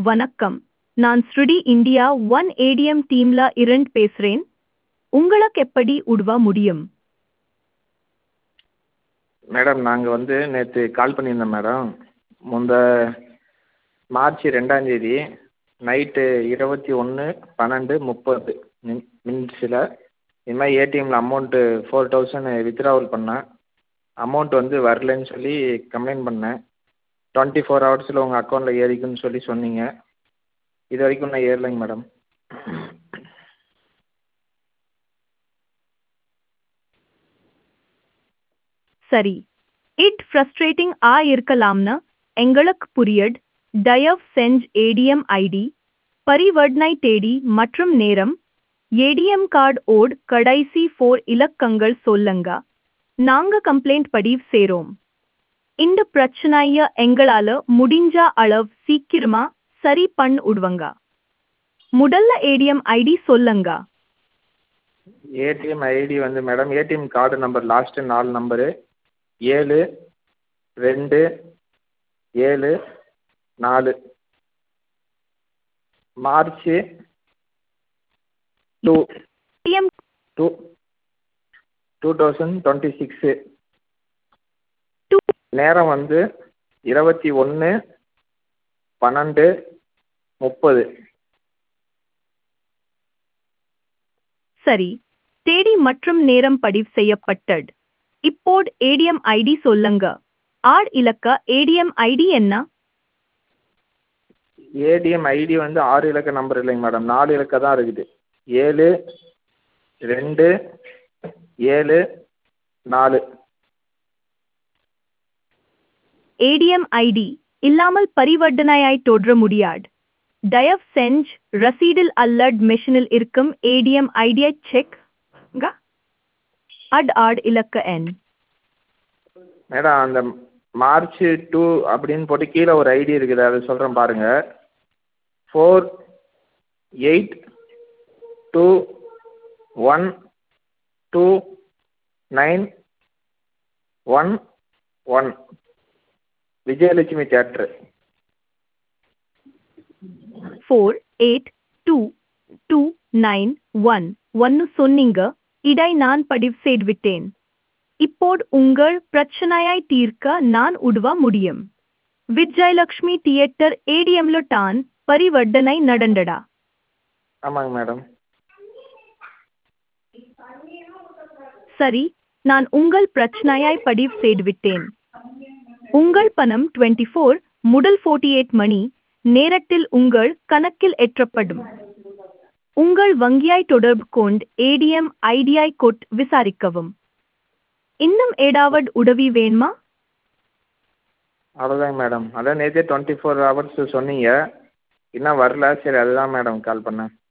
வணக்கம் நான் ஸ்ருடி இந்தியா ஒன் ஏடிஎம் டீம்ல இருந்து பேசுறேன் உங்களுக்கு எப்படி உதவ முடியும் மேடம் நாங்கள் வந்து நேற்று கால் பண்ணியிருந்தோம் மேடம் முந்த மார்ச் ரெண்டாந்தேதி நைட்டு இருபத்தி ஒன்று பன்னெண்டு முப்பது மின் மினிட்ஸில் இது மாதிரி ஏடிஎம்மில் அமௌண்ட்டு ஃபோர் தௌசண்ட் வித்ட்ராவல் பண்ணேன் அமௌண்ட் வந்து வரலன்னு சொல்லி கம்ப்ளைண்ட் பண்ணேன் டுவெண்ட்டி ஃபோர் ஹவர்ஸில் உங்கள் அக்கௌண்ட்டில் ஏறிக்கும்னு சொல்லி சொன்னீங்க இது வரைக்கும் இன்னும் ஏறலைங்க மேடம் சரி இட் ஃப்ரஸ்ட்ரேட்டிங் ஆ இருக்கலாம்னு எங்களுக்கு புரியுது தயவு செஞ்சு ஏடிஎம் ஐடி பரிவர்த்தனை தேதி மற்றும் நேரம் ஏடிஎம் கார்டு ஓட் கடைசி ஃபோர் இலக்கங்கள் சொல்லுங்க நாங்க கம்ப்ளைண்ட் பதிவு செய்றோம் இந்த பிரச்சனைய எங்களால முடிஞ்ச அளவு சீக்கிரமா சரி பண்ண விடுவங்க முதல்ல ஏடிஎம் ஐடி சொல்லுங்க ஏடிஎம் ஐடி வந்து madam ATM card number last நாலு நம்பரு ஏழு ரெண்டு ஏழு நாலு March two ATM two two thousand twenty six two நேரம் வந்து இருபத்தி ஒன்று பன்னெண்டு முப்பது சரி தேதி மற்றும் நேரம் பதிவு செய்யப்பட்டது இப்போது ஏடிஎம் ஐடி சொல்லுங்க ஆறு இலக்க ஏடிஎம் ஐடி என்ன ஏடிஎம் ஐடி வந்து ஆறு இலக்க நம்பர் இல்லைங்க மேடம் நாலு இலக்க தான் இருக்குது ஏழு ரெண்டு ஏழு நாலு ஏடிஎம் ஐடி இல்லாமல் பரிவர்த்தனையாய் தொடர முடியாது தயவு செஞ்சு ரசீடில் அல்லது மெஷினில் இருக்கும் ஏடிஎம் ஐடியை செக் அட் ஆட் இலக்க எண் மேடம் அந்த மார்ச் டூ அப்படின்னு போட்டு கீழே ஒரு ஐடி இருக்குது அதை சொல்கிறேன் பாருங்கள் four eight two one two nine one one Vijayalakshmi தேட்ரு four eight two two nine one ஒன்னு சொன்னீங்க இதை நான் பதிவு செய்து விட்டேன் இப்போது உங்கள் பிரச்சனையை தீர்க்க நான் உதவ முடியும் விஜயலட்சுமி தியேட்டர் ஏடிஎம்ல தான் பரிவர்த்தனை நடந்தடா ஆமாங்க மேடம் சரி நான் உங்கள் பிரச்சனையை பதிவு செய்துவிட்டேன் உங்கள் பணம் டுவெண்ட்டி ஃபோர் முதல் ஃபோர்ட்டி எயிட் மணி நேரத்தில் உங்கள் கணக்கில் ஏற்றப்படும் உங்கள் வங்கியை தொடர்பு கொண்டு ஏடிஎம் ஐடியை கொட் விசாரிக்கவும் இன்னும் ஏதாவது உதவி வேணுமா அவ்வளோதாங்க மேடம் அதான் நேற்றே டுவெண்ட்டி ஃபோர் ஹவர்ஸ் சொன்னீங்க இன்னும் வரல சரி அதுதான் மேடம் கால் பண்ணேன்